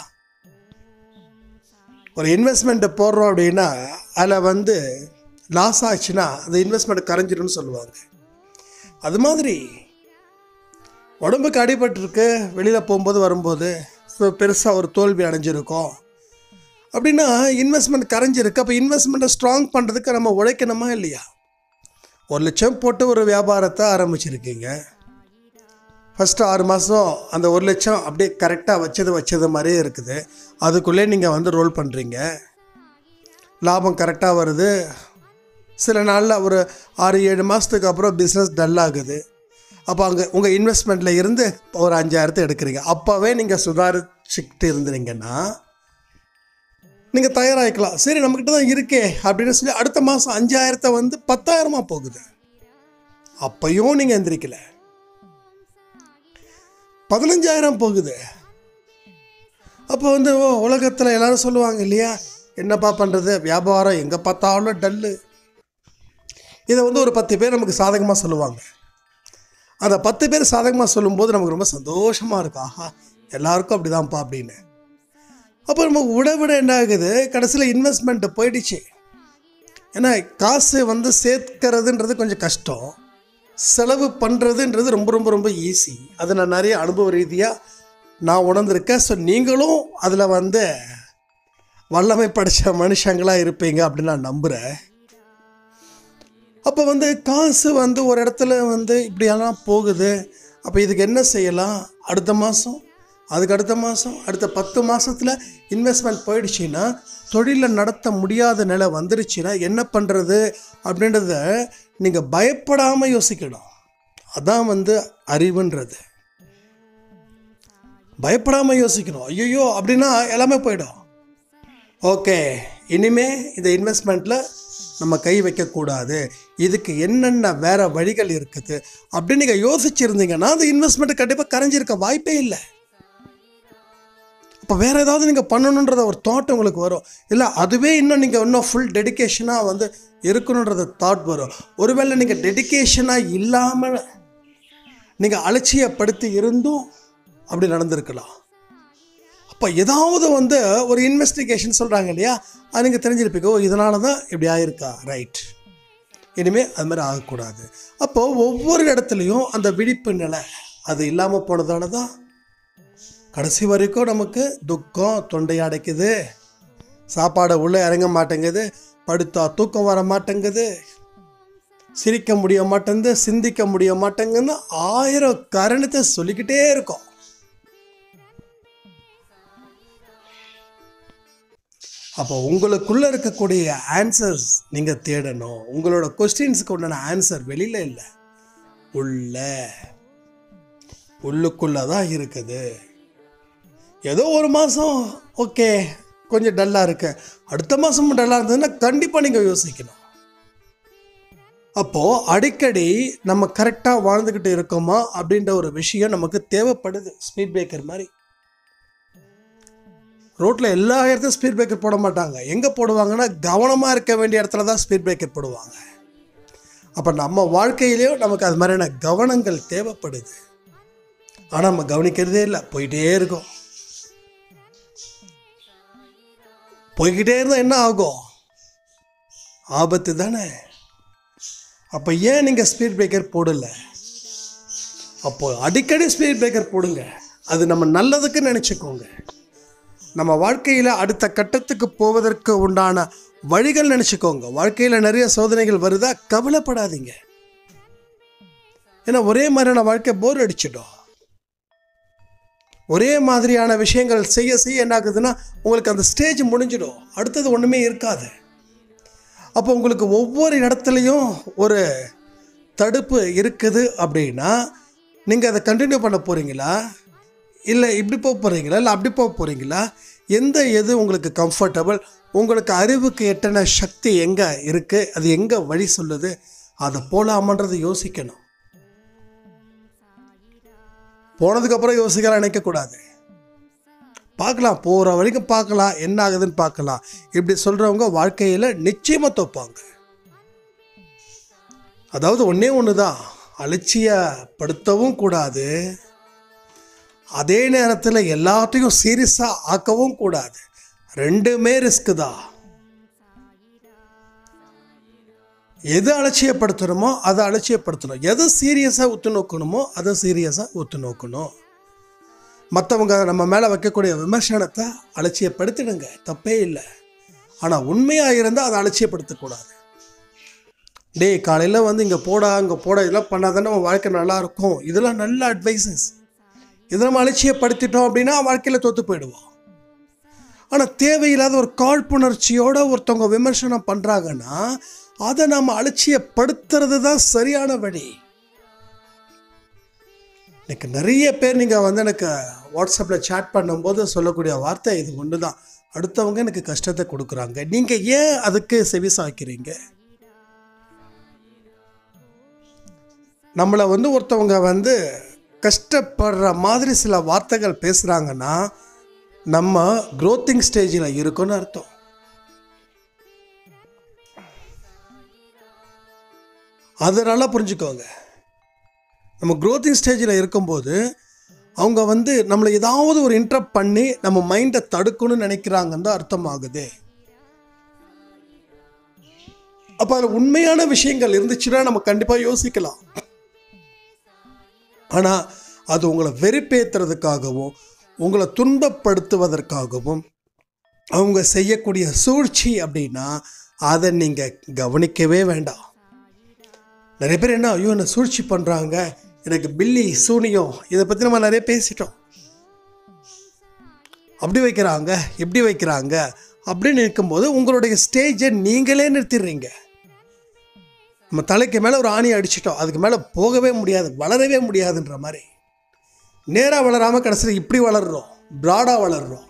ஒரு இன்வெஸ்ட்மெண்ட்டை போடுறோம் அப்படின்னா அதில் வந்து லாஸ் ஆச்சுன்னா அந்த இன்வெஸ்ட்மெண்ட் கரைஞ்சிடும்னு சொல்லுவாங்க அது மாதிரி உடம்புக்கு அடிபட்டிருக்கு வெளியில் போகும்போது வரும்போது ஸோ பெருசாக ஒரு தோல்வி அடைஞ்சிருக்கோம் அப்படின்னா இன்வெஸ்ட்மெண்ட் கரைஞ்சிருக்கு அப்போ இன்வெஸ்ட்மெண்ட்டை ஸ்ட்ராங் பண்ணுறதுக்கு நம்ம உழைக்கணுமா இல்லையா ஒரு லட்சம் போட்டு ஒரு வியாபாரத்தை ஆரம்பிச்சிருக்கீங்க ஃபஸ்ட்டு ஆறு மாதம் அந்த ஒரு லட்சம் அப்படியே கரெக்டாக வச்சது வச்சது மாதிரியே இருக்குது அதுக்குள்ளே நீங்கள் வந்து ரோல் பண்ணுறீங்க லாபம் கரெக்டாக வருது சில நாளில் ஒரு ஆறு ஏழு மாதத்துக்கு அப்புறம் பிஸ்னஸ் டல் ஆகுது அப்போ அங்கே உங்கள் இன்வெஸ்ட்மெண்ட்டில் இருந்து ஒரு அஞ்சாயிரத்தை எடுக்கிறீங்க அப்போவே நீங்கள் சுதாரிச்சுக்கிட்டு இருந்தீங்கன்னா நீங்கள் தயாராகிக்கலாம் சரி நம்மக்கிட்ட தான் இருக்கே அப்படின்னு சொல்லி அடுத்த மாதம் அஞ்சாயிரத்தை வந்து பத்தாயிரமாக போகுது அப்பையும் நீங்கள் எந்திரிக்கல பதினஞ்சாயிரம் போகுது அப்போ வந்து ஓ உலகத்தில் எல்லாரும் சொல்லுவாங்க இல்லையா என்னப்பா பண்ணுறது வியாபாரம் எங்கே பார்த்தாலும் டல்லு இதை வந்து ஒரு பத்து பேர் நமக்கு சாதகமாக சொல்லுவாங்க அந்த பத்து பேர் சாதகமாக சொல்லும்போது நமக்கு ரொம்ப சந்தோஷமாக இருக்கும் ஆஹா எல்லாருக்கும் அப்படிதான்ப்பா அப்படின்னு அப்போ நம்ம விட விட என்ன ஆகுது கடைசியில் இன்வெஸ்ட்மெண்ட்டு போயிடுச்சு ஏன்னா காசு வந்து சேர்க்கிறதுன்றது கொஞ்சம் கஷ்டம் செலவு பண்ணுறதுன்றது ரொம்ப ரொம்ப ரொம்ப ஈஸி அது நான் நிறைய அனுபவ ரீதியாக நான் உணர்ந்திருக்கேன் ஸோ நீங்களும் அதில் வந்து வல்லமை படித்த மனுஷங்களாக இருப்பீங்க அப்படின்னு நான் நம்புகிறேன் அப்போ வந்து காசு வந்து ஒரு இடத்துல வந்து இப்படியெல்லாம் போகுது அப்போ இதுக்கு என்ன செய்யலாம் அடுத்த மாதம் அதுக்கு அடுத்த மாதம் அடுத்த பத்து மாதத்தில் இன்வெஸ்ட்மெண்ட் போயிடுச்சுன்னா தொழிலை நடத்த முடியாத நிலை வந்துருச்சுன்னா என்ன பண்ணுறது அப்படின்றத நீங்கள் பயப்படாமல் யோசிக்கணும் அதான் வந்து அறிவுன்றது பயப்படாமல் யோசிக்கணும் ஐயோ அப்படின்னா எல்லாமே போயிடும் ஓகே இனிமே இந்த இன்வெஸ்ட்மெண்ட்டில் நம்ம கை வைக்கக்கூடாது இதுக்கு என்னென்ன வேற வழிகள் இருக்குது அப்படின்னு நீங்கள் யோசிச்சிருந்தீங்கன்னா அந்த இன்வெஸ்ட்மெண்ட் கண்டிப்பாக கரைஞ்சிருக்க வாய்ப்பே இல்லை அப்போ வேறு ஏதாவது நீங்கள் பண்ணணுன்றத ஒரு தாட் உங்களுக்கு வரும் இல்லை அதுவே இன்னும் நீங்கள் இன்னும் ஃபுல் டெடிகேஷனாக வந்து இருக்கணுன்றத தாட் வரும் ஒருவேளை நீங்கள் டெடிகேஷனாக இல்லாமல் நீங்கள் அலட்சியப்படுத்தி இருந்தும் அப்படி நடந்திருக்கலாம் அப்போ ஏதாவது வந்து ஒரு இன்வெஸ்டிகேஷன் சொல்கிறாங்க இல்லையா அது நீங்கள் தெரிஞ்சிருப்பீங்க ஓ இதனால தான் இப்படி ஆயிருக்கா ரைட் இனிமேல் அது மாதிரி ஆகக்கூடாது அப்போது ஒவ்வொரு இடத்துலையும் அந்த விழிப்பு நிலை அது இல்லாமல் போனதால தான் கடைசி வரைக்கும் நமக்கு துக்கம் தொண்டை அடைக்குது சாப்பாடை உள்ளே இறங்க மாட்டேங்குது படுத்தா தூக்கம் வர மாட்டேங்குது சிரிக்க முடிய மாட்டேங்குது சிந்திக்க முடிய மாட்டேங்குதுன்னு ஆயிரம் காரணத்தை சொல்லிக்கிட்டே இருக்கோம் அப்போ உங்களுக்குள்ளே இருக்கக்கூடிய ஆன்சர்ஸ் நீங்கள் தேடணும் உங்களோட கொஸ்டின்ஸுக்கு உண்டான ஆன்சர் வெளியில் இல்லை உள்ள உள்ளுக்குள்ளே தான் இருக்குது ஏதோ ஒரு மாதம் ஓகே கொஞ்சம் டல்லாக இருக்கு அடுத்த மாதமும் டல்லாக இருந்ததுன்னா கண்டிப்பாக நீங்கள் யோசிக்கணும் அப்போது அடிக்கடி நம்ம கரெக்டாக வாழ்ந்துக்கிட்டு இருக்கோமா அப்படின்ற ஒரு விஷயம் நமக்கு தேவைப்படுது ஸ்பீட் பிரேக்கர் மாதிரி ரோட்டில் எல்லா இடத்துலையும் ஸ்பீட் பிரேக்கர் போட மாட்டாங்க எங்கே போடுவாங்கன்னா கவனமாக இருக்க வேண்டிய இடத்துல தான் ஸ்பீட் பிரேக்கர் போடுவாங்க அப்போ நம்ம வாழ்க்கையிலேயும் நமக்கு அது மாதிரியான கவனங்கள் தேவைப்படுது ஆனால் நம்ம கவனிக்கிறதே இல்லை போயிட்டே இருக்கோம் போய்கிட்டே இருந்தால் என்ன ஆகும் ஆபத்து தானே அப்போ ஏன் நீங்கள் ஸ்பீட் பிரேக்கர் போடல அப்போ அடிக்கடி ஸ்பீட் பிரேக்கர் போடுங்க அது நம்ம நல்லதுக்கு நினச்சிக்கோங்க நம்ம வாழ்க்கையில் அடுத்த கட்டத்துக்கு போவதற்கு உண்டான வழிகள் நினச்சிக்கோங்க வாழ்க்கையில் நிறைய சோதனைகள் வருதா கவலைப்படாதீங்க ஏன்னா ஒரே மாதிரியான வாழ்க்கை போர் அடிச்சிடும் ஒரே மாதிரியான விஷயங்கள் செய்ய செய்ய என்ன ஆகுதுன்னா உங்களுக்கு அந்த ஸ்டேஜ் முடிஞ்சிடும் அடுத்தது ஒன்றுமே இருக்காது அப்போ உங்களுக்கு ஒவ்வொரு இடத்துலையும் ஒரு தடுப்பு இருக்குது அப்படின்னா நீங்கள் அதை கண்டினியூ பண்ண போகிறீங்களா இல்லை இப்படி போக போகிறீங்களா இல்லை அப்படி போக போகிறீங்களா எந்த எது உங்களுக்கு கம்ஃபர்டபுள் உங்களுக்கு அறிவுக்கு எட்டன சக்தி எங்கே இருக்குது அது எங்கே வழி சொல்லுது அதை போலாமன்றது யோசிக்கணும் போனதுக்கப்புறம் யோசிக்கலாம் நினைக்கக்கூடாது பார்க்கலாம் போகிற வரைக்கும் பார்க்கலாம் என்ன ஆகுதுன்னு பார்க்கலாம் இப்படி சொல்கிறவங்க வாழ்க்கையில் நிச்சயமாக தோப்பாங்க அதாவது ஒன்றே ஒன்று தான் அலட்சியப்படுத்தவும் கூடாது அதே நேரத்தில் எல்லாத்தையும் சீரியஸாக ஆக்கவும் கூடாது ரெண்டுமே ரிஸ்க்கு தான் எது அலட்சியப்படுத்தணுமோ அதை அலட்சியப்படுத்தணும் எது சீரியஸாக உத்து நோக்கணுமோ அதை சீரியஸாக உத்து நோக்கணும் மற்றவங்க நம்ம மேலே வைக்கக்கூடிய விமர்சனத்தை அலட்சியப்படுத்திடுங்க தப்பே இல்லை ஆனால் உண்மையாக இருந்தால் அதை அலட்சியப்படுத்தக்கூடாது டேய் காலையில் வந்து இங்கே போடா இங்கே போடா இதெல்லாம் பண்ணாதானே நம்ம வாழ்க்கை நல்லா இருக்கும் இதெல்லாம் நல்ல அட்வைசஸ் இதை நம்ம அலட்சியப்படுத்திட்டோம் அப்படின்னா வாழ்க்கையில் தோற்று போயிடுவோம் ஆனால் தேவையில்லாத ஒரு காழ்ப்புணர்ச்சியோட ஒருத்தவங்க விமர்சனம் பண்ணுறாங்கன்னா அதை நாம் அலட்சியப்படுத்துறது தான் சரியான வழி எனக்கு நிறைய பேர் நீங்கள் வந்து எனக்கு வாட்ஸ்அப்பில் சேட் பண்ணும்போது சொல்லக்கூடிய வார்த்தை இது ஒன்று தான் அடுத்தவங்க எனக்கு கஷ்டத்தை கொடுக்குறாங்க நீங்கள் ஏன் அதுக்கு செவி சாய்க்கிறீங்க நம்மளை வந்து ஒருத்தவங்க வந்து கஷ்டப்படுற மாதிரி சில வார்த்தைகள் பேசுகிறாங்கன்னா நம்ம க்ரோத்திங் ஸ்டேஜில் இருக்கோன்னு அர்த்தம் அதனால புரிஞ்சுக்கோங்க நம்ம க்ரோத்திங் ஸ்டேஜில் இருக்கும்போது அவங்க வந்து நம்மளை ஏதாவது ஒரு இன்ட்ரப்ட் பண்ணி நம்ம மைண்டை தடுக்கணும்னு நினைக்கிறாங்கன்னு தான் அர்த்தமாகுது அப்போ அதில் உண்மையான விஷயங்கள் இருந்துச்சுன்னா நம்ம கண்டிப்பாக யோசிக்கலாம் ஆனால் அது உங்களை வெறுப்பேற்றுறதுக்காகவும் உங்களை துன்பப்படுத்துவதற்காகவும் அவங்க செய்யக்கூடிய சூழ்ச்சி அப்படின்னா அதை நீங்கள் கவனிக்கவே வேண்டாம் நிறைய பேர் என்ன ஐயோ என்ன சூழ்ச்சி பண்ணுறாங்க எனக்கு பில்லி சூனியம் இதை பற்றி நம்ம நிறைய பேசிட்டோம் அப்படி வைக்கிறாங்க எப்படி வைக்கிறாங்க அப்படின்னு இருக்கும்போது உங்களுடைய ஸ்டேஜை நீங்களே நிறுத்திடுறீங்க நம்ம தலைக்கு மேலே ஒரு ஆணி அடிச்சிட்டோம் அதுக்கு மேலே போகவே முடியாது வளரவே முடியாதுன்ற மாதிரி நேராக வளராமல் கடைசியில் இப்படி வளர்றோம் ப்ராடாக வளர்றோம்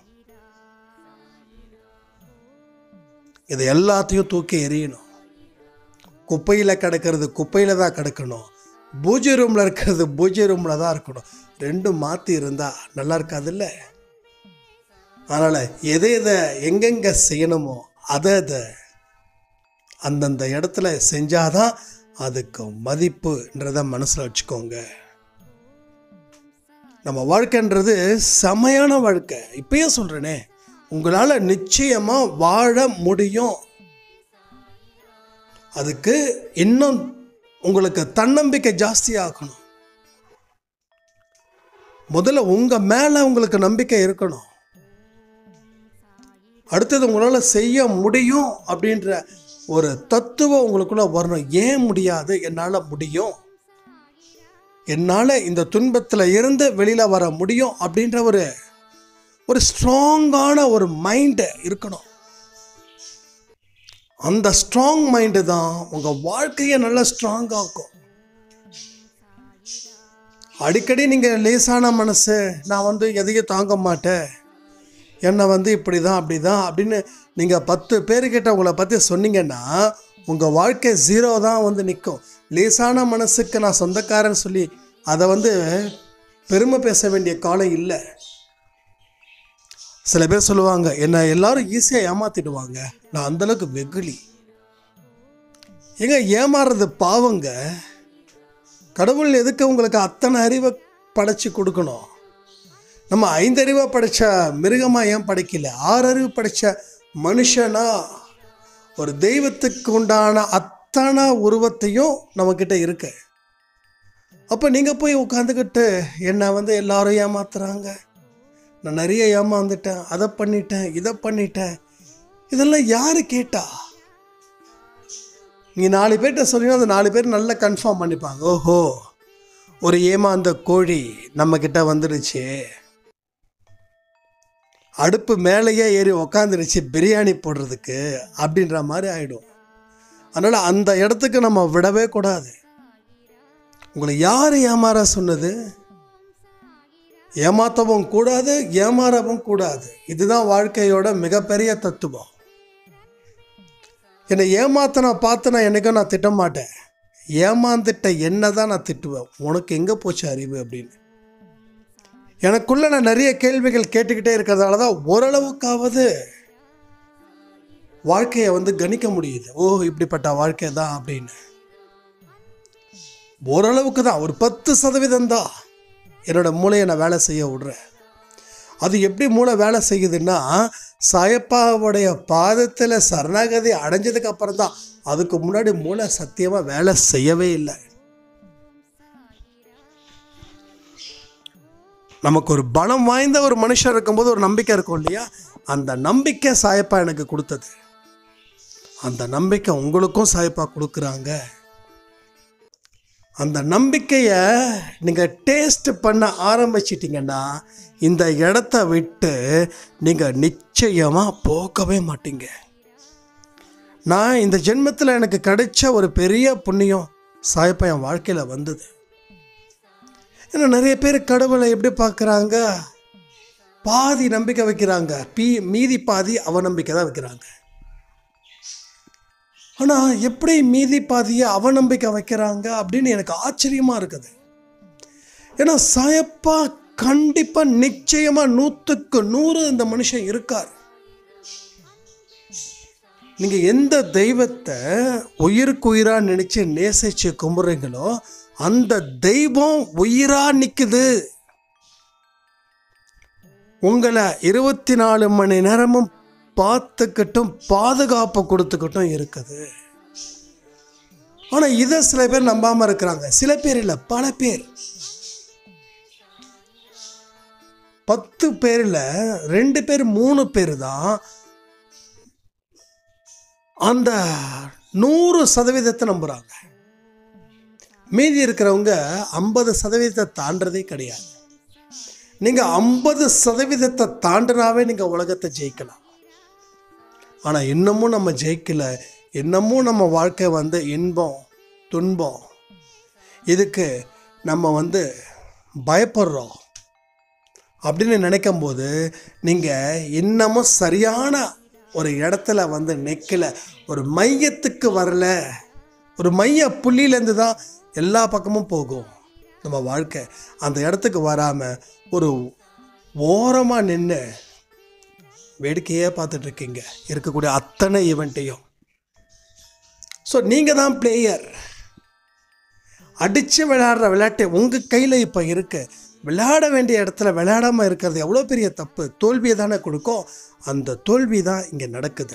இதை எல்லாத்தையும் தூக்கி எறியணும் குப்பையில் கிடக்கிறது குப்பையில் தான் கிடக்கணும் பூஜை ரூமில் இருக்கிறது பூஜை ரூமில் தான் இருக்கணும் ரெண்டும் மாற்றி இருந்தால் நல்லா இருக்காதுல்ல அதனால் எதை எதை எங்கெங்கே செய்யணுமோ அதை அதை அந்தந்த இடத்துல செஞ்சாதான் அதுக்கு மதிப்புன்றத மனசில் வச்சுக்கோங்க நம்ம வாழ்க்கைன்றது செமையான வாழ்க்கை இப்பயே சொல்கிறேனே உங்களால் நிச்சயமாக வாழ முடியும் அதுக்கு இன்னும் உங்களுக்கு தன்னம்பிக்கை ஜாஸ்தி ஆகணும் முதல்ல உங்கள் மேலே உங்களுக்கு நம்பிக்கை இருக்கணும் அடுத்தது உங்களால் செய்ய முடியும் அப்படின்ற ஒரு தத்துவம் உங்களுக்குள்ள வரணும் ஏன் முடியாது என்னால் முடியும் என்னால் இந்த துன்பத்தில் இருந்து வெளியில் வர முடியும் அப்படின்ற ஒரு ஒரு ஸ்ட்ராங்கான ஒரு மைண்டு இருக்கணும் அந்த ஸ்ட்ராங் மைண்டு தான் உங்கள் வாழ்க்கையை நல்லா ஸ்ட்ராங் ஆக்கும் அடிக்கடி நீங்கள் லேசான மனசு நான் வந்து எதையும் தாங்க மாட்டேன் என்னை வந்து இப்படி தான் அப்படி தான் அப்படின்னு நீங்கள் பத்து பேர்கிட்ட உங்களை பற்றி சொன்னீங்கன்னா உங்கள் வாழ்க்கை ஜீரோ தான் வந்து நிற்கும் லேசான மனசுக்கு நான் சொந்தக்காரன் சொல்லி அதை வந்து பெருமை பேச வேண்டிய காலம் இல்லை சில பேர் சொல்லுவாங்க என்னை எல்லாரும் ஈஸியாக ஏமாத்திடுவாங்க நான் அந்தளவுக்கு வெகுளி ஏங்க ஏமாறுறது பாவங்க கடவுள் எதுக்கு உங்களுக்கு அத்தனை அறிவை படைச்சு கொடுக்கணும் நம்ம ஐந்தறிவை படைச்ச மிருகமாக ஏன் படைக்கல ஆறு அறிவு படைச்ச மனுஷனா ஒரு தெய்வத்துக்கு உண்டான அத்தனை உருவத்தையும் நம்மக்கிட்ட இருக்கு அப்போ நீங்கள் போய் உட்காந்துக்கிட்டு என்னை வந்து எல்லாரும் ஏமாத்துறாங்க நான் நிறைய ஏமாந்துட்டேன் அதை பண்ணிட்டேன் இதை பண்ணிட்டேன் இதெல்லாம் யார் கேட்டா நீ நாலு பேர்கிட்ட சொன்னீங்கன்னா அந்த நாலு பேர் நல்லா கன்ஃபார்ம் பண்ணிப்பாங்க ஓஹோ ஒரு ஏமாந்த கோழி நம்மக்கிட்ட வந்துடுச்சு அடுப்பு மேலேயே ஏறி உக்காந்துருச்சு பிரியாணி போடுறதுக்கு அப்படின்ற மாதிரி ஆயிடும் அதனால் அந்த இடத்துக்கு நம்ம விடவே கூடாது உங்களை யார் ஏமாற சொன்னது ஏமாற்றவும் கூடாது ஏமாறவும் கூடாது இதுதான் வாழ்க்கையோட மிகப்பெரிய தத்துவம் என்னை ஏமாத்த நான் பார்த்து நான் என்னைக்கும் நான் திட்ட மாட்டேன் ஏமாந்துட்ட என்ன தான் நான் திட்டுவேன் உனக்கு எங்கே போச்சு அறிவு அப்படின்னு எனக்குள்ள நான் நிறைய கேள்விகள் கேட்டுக்கிட்டே இருக்கிறதால தான் ஓரளவுக்காவது வாழ்க்கையை வந்து கணிக்க முடியுது ஓ இப்படிப்பட்ட வாழ்க்கை தான் அப்படின்னு ஓரளவுக்கு தான் ஒரு பத்து சதவீதம் தான் என்னோட மூளையை நான் வேலை செய்ய விடுறேன் அது எப்படி மூளை வேலை செய்யுதுன்னா சாயப்பாவுடைய பாதத்தில் சரணாகதி அடைஞ்சதுக்கு அப்புறம் தான் அதுக்கு முன்னாடி மூளை சத்தியமாக வேலை செய்யவே இல்லை நமக்கு ஒரு பலம் வாய்ந்த ஒரு மனுஷன் இருக்கும்போது ஒரு நம்பிக்கை இருக்கும் இல்லையா அந்த நம்பிக்கை சாயப்பா எனக்கு கொடுத்தது அந்த நம்பிக்கை உங்களுக்கும் சாயப்பா கொடுக்குறாங்க அந்த நம்பிக்கையை நீங்கள் டேஸ்ட் பண்ண ஆரம்பிச்சிட்டிங்கன்னா இந்த இடத்த விட்டு நீங்கள் நிச்சயமாக போகவே மாட்டீங்க நான் இந்த ஜென்மத்தில் எனக்கு கிடைச்ச ஒரு பெரிய புண்ணியம் சாயப்பா என் வாழ்க்கையில் வந்தது ஏன்னா நிறைய பேர் கடவுளை எப்படி பார்க்குறாங்க பாதி நம்பிக்கை வைக்கிறாங்க பீ மீதி பாதி அவநம்பிக்கை தான் வைக்கிறாங்க ஆனால் எப்படி மீதி பாதியை அவநம்பிக்கை வைக்கிறாங்க அப்படின்னு எனக்கு ஆச்சரியமாக இருக்குது ஏன்னா சாயப்பா கண்டிப்பாக நிச்சயமாக நூற்றுக்கு நூறு இந்த மனுஷன் இருக்கார் நீங்கள் எந்த தெய்வத்தை உயிருக்கு உயிராக நினச்சி நேசிச்சு கும்பிட்றீங்களோ அந்த தெய்வம் உயிராக நிற்குது உங்களை இருபத்தி நாலு மணி நேரமும் பார்த்துக்கிட்டும் பாதுகாப்பு கொடுத்துக்கிட்டும் இருக்குது ஆனால் இதை சில பேர் நம்பாமல் இருக்கிறாங்க சில பேர் இல்லை பல பேர் பத்து பேரில் ரெண்டு பேர் மூணு பேர் தான் அந்த நூறு சதவீதத்தை நம்புகிறாங்க மீதி இருக்கிறவங்க ஐம்பது சதவீதத்தை தாண்டதே கிடையாது நீங்கள் ஐம்பது சதவீதத்தை தாண்டினாவே நீங்கள் உலகத்தை ஜெயிக்கலாம் ஆனால் இன்னமும் நம்ம ஜெயிக்கல இன்னமும் நம்ம வாழ்க்கை வந்து இன்பம் துன்பம் இதுக்கு நம்ம வந்து பயப்படுறோம் அப்படின்னு நினைக்கும்போது நீங்கள் இன்னமும் சரியான ஒரு இடத்துல வந்து நிற்கல ஒரு மையத்துக்கு வரல ஒரு மைய புள்ளியிலேருந்து தான் எல்லா பக்கமும் போகும் நம்ம வாழ்க்கை அந்த இடத்துக்கு வராமல் ஒரு ஓரமாக நின்று வேடிக்கையே பார்த்துட்டு இருக்கீங்க இருக்கக்கூடிய அத்தனை ஈவெண்ட்டையும் ஸோ நீங்கள் தான் பிளேயர் அடித்து விளையாடுற விளையாட்டு உங்கள் கையில் இப்போ இருக்கு விளையாட வேண்டிய இடத்துல விளையாடாமல் இருக்கிறது எவ்வளோ பெரிய தப்பு தோல்வியை தானே கொடுக்கும் அந்த தோல்வி தான் இங்கே நடக்குது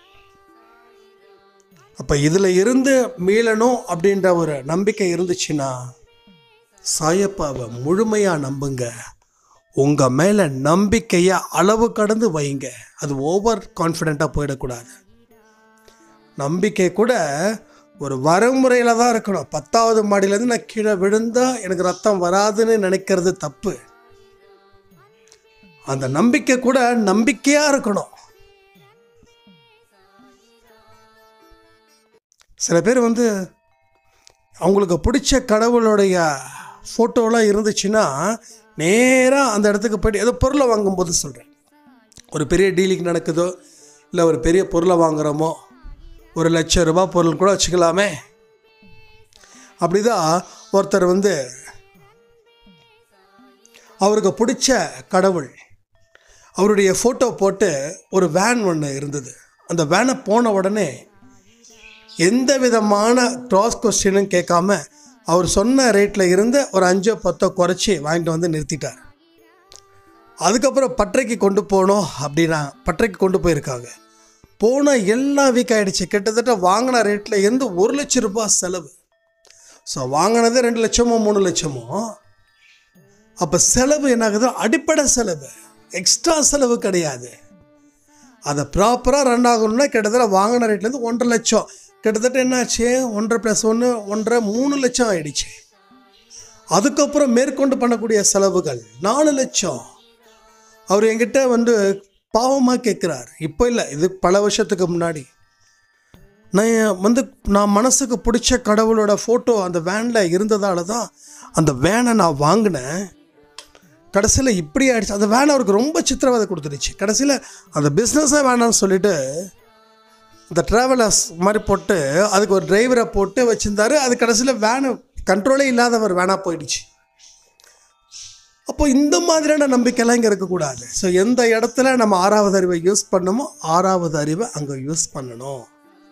அப்போ இதில் இருந்து மீளணும் அப்படின்ற ஒரு நம்பிக்கை இருந்துச்சுன்னா சாயப்பாவை முழுமையாக நம்புங்க உங்கள் மேலே நம்பிக்கையை அளவு கடந்து வைங்க அது ஓவர் கான்ஃபிடெண்ட்டாக போயிடக்கூடாது நம்பிக்கை கூட ஒரு வரமுறையில் தான் இருக்கணும் பத்தாவது மாடியிலேருந்து நான் கீழே விழுந்தா எனக்கு ரத்தம் வராதுன்னு நினைக்கிறது தப்பு அந்த நம்பிக்கை கூட நம்பிக்கையாக இருக்கணும் சில பேர் வந்து அவங்களுக்கு பிடிச்ச கடவுளுடைய ஃபோட்டோலாம் இருந்துச்சுன்னா நேராக அந்த இடத்துக்கு போயிட்டு ஏதோ பொருளை வாங்கும்போது சொல்கிறேன் ஒரு பெரிய டீலிங் நடக்குதோ இல்லை ஒரு பெரிய பொருளை வாங்குகிறோமோ ஒரு லட்சம் ரூபாய் பொருள் கூட வச்சுக்கலாமே அப்படிதான் ஒருத்தர் வந்து அவருக்கு பிடிச்ச கடவுள் அவருடைய ஃபோட்டோ போட்டு ஒரு வேன் ஒன்று இருந்தது அந்த வேனை போன உடனே எந்த விதமான க்ராஸ் கொஸ்டினும் கேட்காம அவர் சொன்ன ரேட்டில் இருந்து ஒரு அஞ்சோ பத்தோ குறைச்சி வாங்கிட்டு வந்து நிறுத்திட்டார் அதுக்கப்புறம் பட்டறைக்கு கொண்டு போகணும் அப்படின்னா பட்டறைக்கு கொண்டு போயிருக்காங்க போன எல்லாம் வீக் ஆகிடுச்சு கிட்டத்தட்ட வாங்கின ரேட்டில் இருந்து ஒரு லட்சம் ரூபாய் செலவு ஸோ வாங்கினது ரெண்டு லட்சமோ மூணு லட்சமோ அப்போ செலவு என்ன ஆகுது அடிப்படை செலவு எக்ஸ்ட்ரா செலவு கிடையாது அதை ப்ராப்பராக ரன் ஆகணும்னா கிட்டத்தட்ட வாங்கின ரேட்லேருந்து ஒன்றரை லட்சம் கிட்டத்தட்ட என்னாச்சு ஒன்றரை ப்ளஸ் ஒன்று ஒன்றரை மூணு லட்சம் ஆயிடுச்சு அதுக்கப்புறம் மேற்கொண்டு பண்ணக்கூடிய செலவுகள் நாலு லட்சம் அவர் என்கிட்ட வந்து பாவமாக கேட்குறார் இப்போ இல்லை இது பல வருஷத்துக்கு முன்னாடி நான் வந்து நான் மனசுக்கு பிடிச்ச கடவுளோட ஃபோட்டோ அந்த வேனில் இருந்ததால தான் அந்த வேனை நான் வாங்கினேன் கடைசியில் இப்படி ஆயிடுச்சு அந்த வேன் அவருக்கு ரொம்ப சித்திரவதை கொடுத்துருச்சு கடைசியில் அந்த பிஸ்னஸே வேணாம்னு சொல்லிட்டு இந்த ட்ராவலர்ஸ் மாதிரி போட்டு அதுக்கு ஒரு டிரைவரை போட்டு வச்சுருந்தாரு அது கடைசியில் வேனு கண்ட்ரோலே இல்லாதவர் வேணா போயிடுச்சு அப்போ இந்த மாதிரியான நம்பிக்கைலாம் இங்கே இருக்கக்கூடாது ஸோ எந்த இடத்துல நம்ம ஆறாவது அறிவை யூஸ் பண்ணமோ ஆறாவது அறிவை அங்கே யூஸ் பண்ணணும்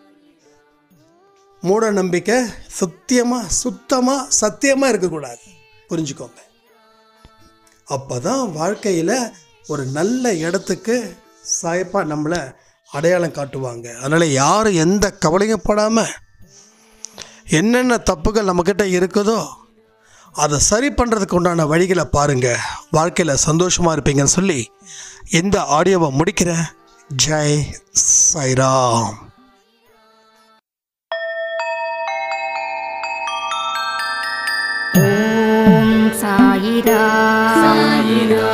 மூட நம்பிக்கை சத்தியமாக சுத்தமாக சத்தியமாக இருக்கக்கூடாது புரிஞ்சுக்கோங்க அப்போ தான் வாழ்க்கையில் ஒரு நல்ல இடத்துக்கு சாயப்பா நம்மளை அடையாளம் காட்டுவாங்க அதனால் யாரும் எந்த கவலையும் படாமல் என்னென்ன தப்புகள் நம்மக்கிட்ட இருக்குதோ அதை சரி பண்ணுறதுக்கு உண்டான வழிகளை பாருங்கள் வாழ்க்கையில் சந்தோஷமாக இருப்பீங்கன்னு சொல்லி இந்த ஆடியோவை முடிக்கிறேன் ஜெய் சாய்ராம் ஓம் சாயிரா சாயிரா